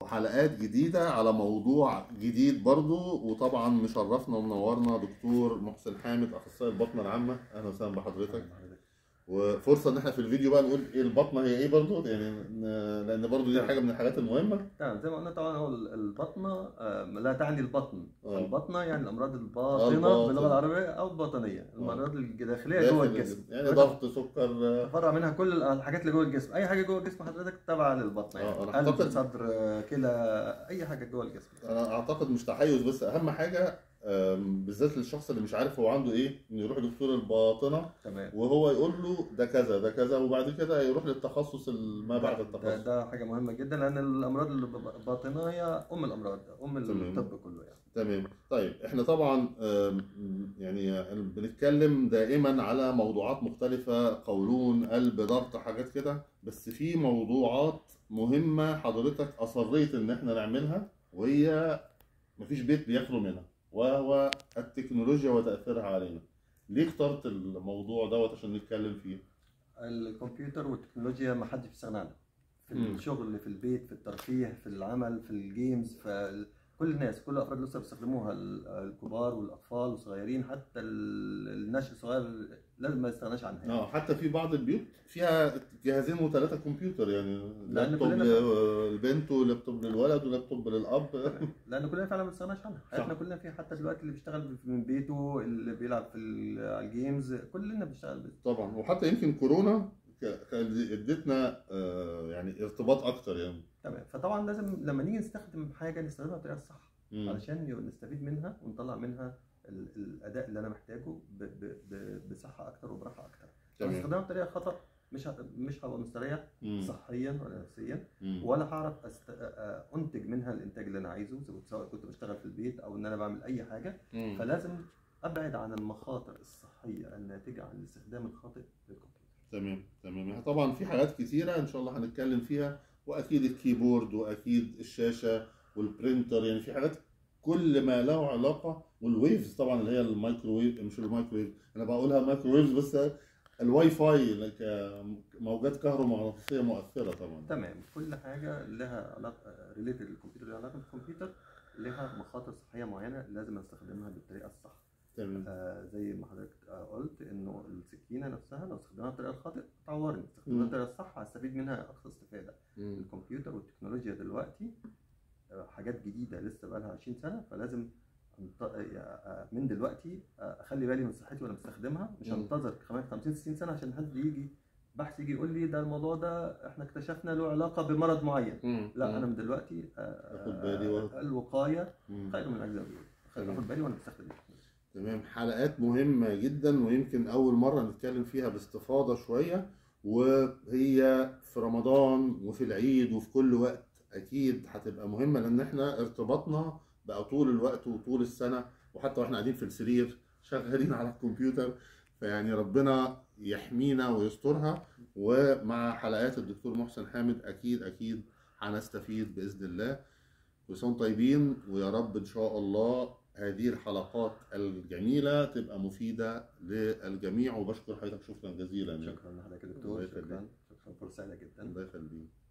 وحلقات جديدة على موضوع جديد برضو وطبعا مشرفنا ومنورنا دكتور محسن حامد اخصائي البطنة العامة اهلا وسهلا بحضرتك وفرصة ان احنا في الفيديو بقى نقول ايه البطنة هي ايه برضو يعني ن- لان برضو دي حاجة من الحاجات المهمة تمام زي ما قلنا طبعا هو البطنه آه، لا تعني البطن آه. البطنه يعني الامراض الباطن. الباطنه باللغه العربيه او الباطنيه الامراض الداخليه جوه داخل الجسم يعني ضغط سكر تفرع منها كل الحاجات اللي جوه الجسم اي حاجه جوه الجسم حضرتك تابعه للبطن آه، يعني أنا قلب أعتقد- صدر آه، كلى اي حاجه جوه الجسم انا اعتقد مش تحيز بس اهم حاجة آم، بالذات للشخص اللي مش عارف هو عنده ايه انه يروح لدكتور الباطنة تمام وهو يقول له ده كذا ده كذا وبعد كده يروح للتخصص ما بعد ده, التخصص ده حاجه مهمه جدا لان الامراض الباطنه هي ام الامراض ام تمام. الطب كله يعني تمام طيب احنا طبعا آم، يعني بنتكلم دائما على موضوعات مختلفة قولون قلب ضغط حاجات كده بس في موضوعات مهمة حضرتك أصريت إن احنا نعملها وهي مفيش بيت بيخلو منها وهو التكنولوجيا وتأثيرها علينا ليه اخترت الموضوع دوت عشان نتكلم فيه؟ الكمبيوتر والتكنولوجيا ما حدش بيستغنى عنها في مم. الشغل في البيت في الترفيه في العمل في الجيمز في كل الناس كل الافراد لسه بيستخدموها ال- الكبار والاطفال والصغيرين حتى ال- النشء الصغير لازم ما يستغناش عنها يعني. اه حتى في بعض البيوت فيها جهازين وثلاثة كمبيوتر يعني لابتوب كلنا- للبنت ولابتوب للولد ولابتوب للأب لان كلنا فعلا ما بنستغناش عنها حياتنا كلنا فيها حتى دلوقتي اللي بيشتغل من بيته اللي بيلعب في ال- على الجيمز كلنا بنشتغل بال- طبعا وحتى يمكن كورونا ك- ك- ادتنا آه، يعني ارتباط اكتر يعني تمام فطبعا لازم لما نيجي نستخدم حاجه نستخدمها بالطريقه الصح مم. علشان ي- نستفيد منها ونطلع منها ال- الاداء اللي انا محتاجه ب- ب- ب- بصحه اكتر وبراحه اكتر لو تمام استخدمها بطريقه خطا مش ه- مش هبقى مستريح مم. صحيا ولا نفسيا مم. ولا هعرف أست... أ- انتج منها الانتاج اللي انا عايزه سواء- سواء كنت بشتغل في البيت او ان انا بعمل اي حاجه مم. فلازم ابعد عن المخاطر الصحيه الناتجه عن الاستخدام الخاطئ للكمبيوتر تمام تمام يعني طبعا في حاجات كتيرة ان شاء الله هنتكلم فيها واكيد الكيبورد واكيد الشاشة والبرينتر يعني في حاجات كل ما له علاقة والويفز طبعا اللي هي المايكروويف مش المايكروويف انا بقولها مايكروويفز بس الواي فاي موجات كهرومغناطيسية مؤثرة طبعا تمام كل حاجه لها علاقه ريليتد للكمبيوتر لها علاقه بالكمبيوتر لها مخاطر صحيه معينه لازم استخدمها بالطريقه الصح تمام آه زي ما حضرتك آه قلت انه السكينه نفسها لو استخدمها بالطريقه الخاطئه تعورني استخدمها مم. بالطريقه الصح هستفيد منها اقصى استفاده مم. الكمبيوتر والتكنولوجيا دلوقتي آه، حاجات جديده لسه بقى لها 20 سنه فلازم أنت- آه، من دلوقتي آه، اخلي بالي من صحتي وانا بستخدمها مش مم. هنتظر كمان 50 60 سنه عشان حد يجي بحث يجي يقول لي ده الموضوع ده احنا اكتشفنا له علاقه بمرض معين مم. لا انا من دلوقتي آه، آخد بالي و- آه، الوقايه مم. خير من الاجزاء تمام. اخد بالي وانا بستخدم التكنولوجيا تمام حلقات مهمة جدا ويمكن أول مرة نتكلم فيها باستفاضة شوية وهي في رمضان وفي العيد وفي كل وقت أكيد هتبقى مهمة لأن احنا ارتباطنا بقى طول الوقت وطول السنة وحتى واحنا قاعدين في السرير شغالين على الكمبيوتر فيعني ربنا يحمينا ويسترها ومع حلقات الدكتور محسن حامد أكيد أكيد هنستفيد بإذن الله كل سنة وانتم طيبين ويا رب إن شاء الله هذه الحلقات الجميلة تبقى مفيدة للجميع وبشكر حضرتك شكرا جزيلا يعني. شكرا لحضرتك يا الله دكتور يخليك. شكرا شكرا فرصه سعيده جدا الله يخليك